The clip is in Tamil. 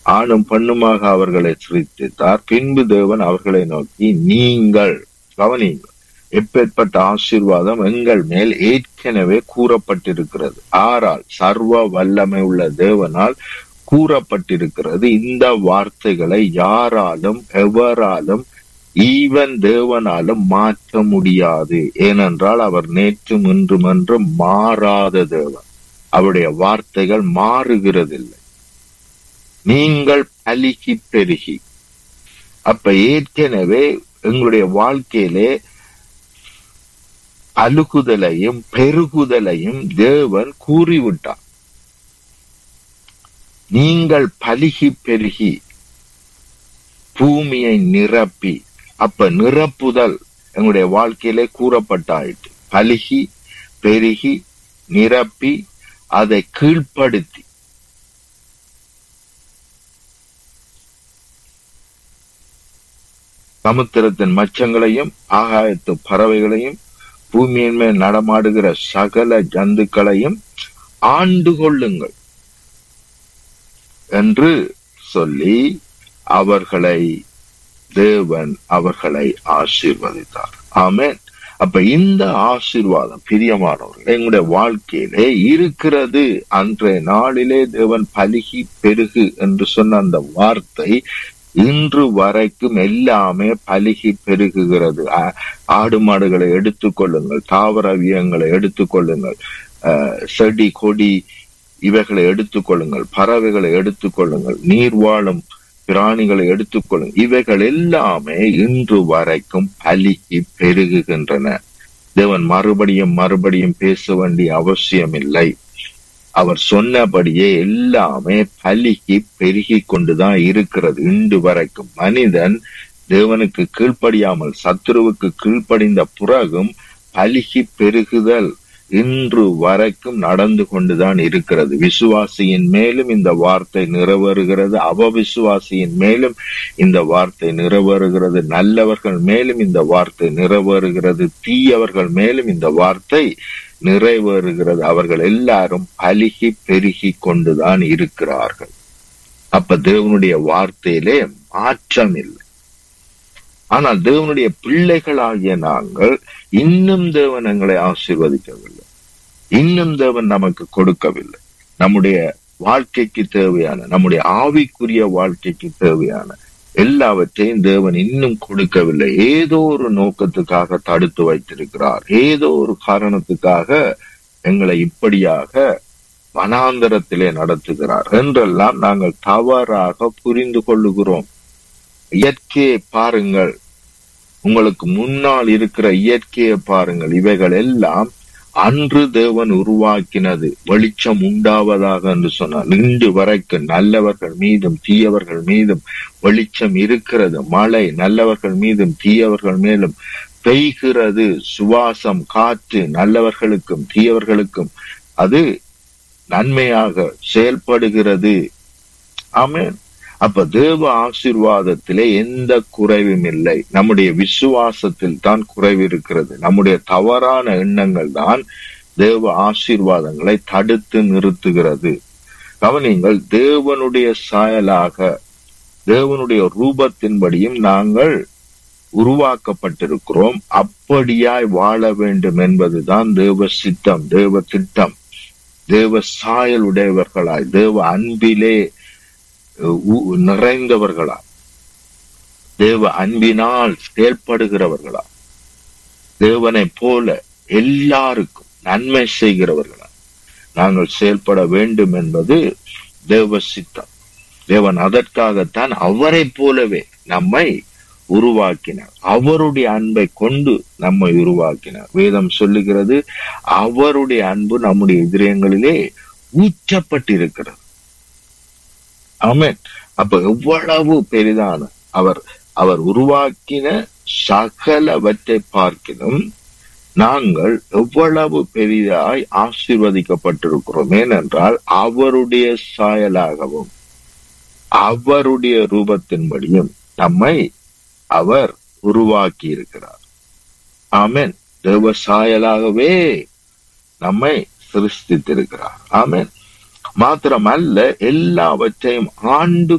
ஆணும் பெண்ணுமாக அவர்களை சிருஷ்டித்தார் பின்பு தேவன் அவர்களை நோக்கி நீங்கள் கவனியுங்கள் எப்பேற்பட்ட ஆசீர்வாதம் எங்கள் மேல் ஏற்கனவே கூறப்பட்டிருக்கிறது ஆறால் சர்வ வல்லமை உள்ள தேவனால் கூறப்பட்டிருக்கிறது இந்த வார்த்தைகளை யாராலும் எவராலும் ஈவன் தேவனாலும் மாற்ற முடியாது ஏனென்றால் அவர் நேற்றும் இன்றும் என்றும் மாறாத தேவன் அவருடைய வார்த்தைகள் மாறுகிறதில்லை நீங்கள் பலிகி பெருகி அப்ப ஏற்கனவே எங்களுடைய வாழ்க்கையிலே அழுகுதலையும் பெருகுதலையும் தேவன் கூறிவிட்டார் நீங்கள் பலிகி பெருகி பூமியை நிரப்பி அப்ப நிரப்புதல் எங்களுடைய வாழ்க்கையிலே கூறப்பட்டாயிற்று பலிகி பெருகி நிரப்பி அதை கீழ்ப்படுத்தி சமுத்திரத்தின் மச்சங்களையும் ஆகாயத்து பறவைகளையும் பூமியின் மேல் நடமாடுகிற சகல ஜந்துக்களையும் ஆண்டு கொள்ளுங்கள் என்று சொல்லி அவர்களை தேவன் அவர்களை ஆசீர்வதித்தார் ஆமென் அப்ப இந்த ஆசீர்வாதம் பிரியமானவர்கள் எங்களுடைய வாழ்க்கையிலே இருக்கிறது அன்றைய நாளிலே தேவன் பலிகி பெருகு என்று சொன்ன அந்த வார்த்தை இன்று வரைக்கும் எல்லாமே பலிகி பெருகுகிறது ஆ- ஆடு மாடுகளை எடுத்துக்கொள்ளுங்கள் தாவரவியங்களை எடுத்துக்கொள்ளுங்கள் அஹ், செடி கொடி இவைகளை எடுத்துக்கொள்ளுங்கள் பறவைகளை எடுத்துக்கொள்ளுங்கள் நீர் வாழும் பிராணிகளை எடுத்துக்கொள்ளுங்கள் இவைகள் எல்லாமே இன்று வரைக்கும் பலிகி பெருகுகின்றன தேவன் மறுபடியும் மறுபடியும் பேச வேண்டிய அவசியம் இல்லை அவர் சொன்னபடியே எல்லாமே பலிகி பெருகி கொண்டுதான் இருக்கிறது இன்று வரைக்கும் மனிதன் தேவனுக்கு கீழ்ப்படியாமல் சத்துருவுக்கு கீழ்ப்படிந்த பிறகும் பலிகி பெருகுதல் இன்று வரைக்கும் நடந்து கொண்டுதான் இருக்கிறது விசுவாசியின் மேலும் இந்த வார்த்தை நிறைவேறுகிறது அவவிசுவாசியின் மேலும் இந்த வார்த்தை நிறைவேறுகிறது நல்லவர்கள் மேலும் இந்த வார்த்தை நிறைவேறுகிறது தீயவர்கள் மேலும் இந்த வார்த்தை நிறைவேறுகிறது அவர்கள் எல்லாரும் பலிகி பெருகி கொண்டுதான் இருக்கிறார்கள் அப்ப தேவனுடைய வார்த்தையிலே மாற்றம் இல்லை ஆனால் தேவனுடைய பிள்ளைகளாகிய நாங்கள் இன்னும் தேவன் எங்களை ஆசீர்வதிக்கவில்லை இன்னும் தேவன் நமக்கு கொடுக்கவில்லை நம்முடைய வாழ்க்கைக்கு தேவையான நம்முடைய ஆவிக்குரிய வாழ்க்கைக்கு தேவையான எல்லாவற்றையும் தேவன் இன்னும் கொடுக்கவில்லை ஏதோ ஒரு நோக்கத்துக்காக தடுத்து வைத்திருக்கிறார் ஏதோ ஒரு காரணத்துக்காக எங்களை இப்படியாக வனாந்தரத்திலே நடத்துகிறார் என்றெல்லாம் நாங்கள் தவறாக புரிந்து கொள்ளுகிறோம் இயற்கையை பாருங்கள் உங்களுக்கு முன்னால் இருக்கிற இயற்கையை பாருங்கள் இவைகள் எல்லாம் அன்று தேவன் உருவாக்கினது வெளிச்சம் உண்டாவதாக என்று சொன்னார் இன்று வரைக்கும் நல்லவர்கள் மீதும் தீயவர்கள் மீதும் வெளிச்சம் இருக்கிறது மழை நல்லவர்கள் மீதும் தீயவர்கள் மேலும் பெய்கிறது சுவாசம் காற்று நல்லவர்களுக்கும் தீயவர்களுக்கும் அது நன்மையாக செயல்படுகிறது ஆமென் அப்ப தேவ ஆசீர்வாதத்திலே எந்த குறைவும் இல்லை நம்முடைய விசுவாசத்தில் தான் குறைவு இருக்கிறது நம்முடைய தவறான எண்ணங்கள் தான் தேவ ஆசீர்வாதங்களை தடுத்து நிறுத்துகிறது கவனிங்கள் தேவனுடைய சாயலாக தேவனுடைய ரூபத்தின்படியும் நாங்கள் உருவாக்கப்பட்டிருக்கிறோம் அப்படியாய் வாழ வேண்டும் என்பதுதான் தேவ சித்தம் தேவ திட்டம் தேவ சாயல் உடையவர்களாய் தேவ அன்பிலே உ- நிறைந்தவர்களா தேவ அன்பினால் செயல்படுகிறவர்களா தேவனை போல எல்லாருக்கும் நன்மை செய்கிறவர்களா நாங்கள் செயல்பட வேண்டும் என்பது தேவ சித்தம் தேவன் அதற்காகத்தான் அவரை போலவே நம்மை உருவாக்கினார் அவருடைய அன்பை கொண்டு நம்மை உருவாக்கினார் வேதம் சொல்லுகிறது அவருடைய அன்பு நம்முடைய இதயங்களிலே ஊற்றப்பட்டிருக்கிறது ஆமென் அப்ப எவ்வளவு பெரிதான அவர் அவர் உருவாக்கின சகலவற்றை பார்க்கிலும் நாங்கள் எவ்வளவு பெரிதாய் ஆசீர்வதிக்கப்பட்டிருக்கிறோம் ஏனென்றால் அவருடைய சாயலாகவும் அவருடைய ரூபத்தின்படியும் நம்மை அவர் உருவாக்கி இருக்கிறார் ஆமென் தேவ சாயலாகவே நம்மை சிருஷ்டித்திருக்கிறார் ஆமென் மாத்திரமல்ல எல்லாவற்றையும் ஆண்டு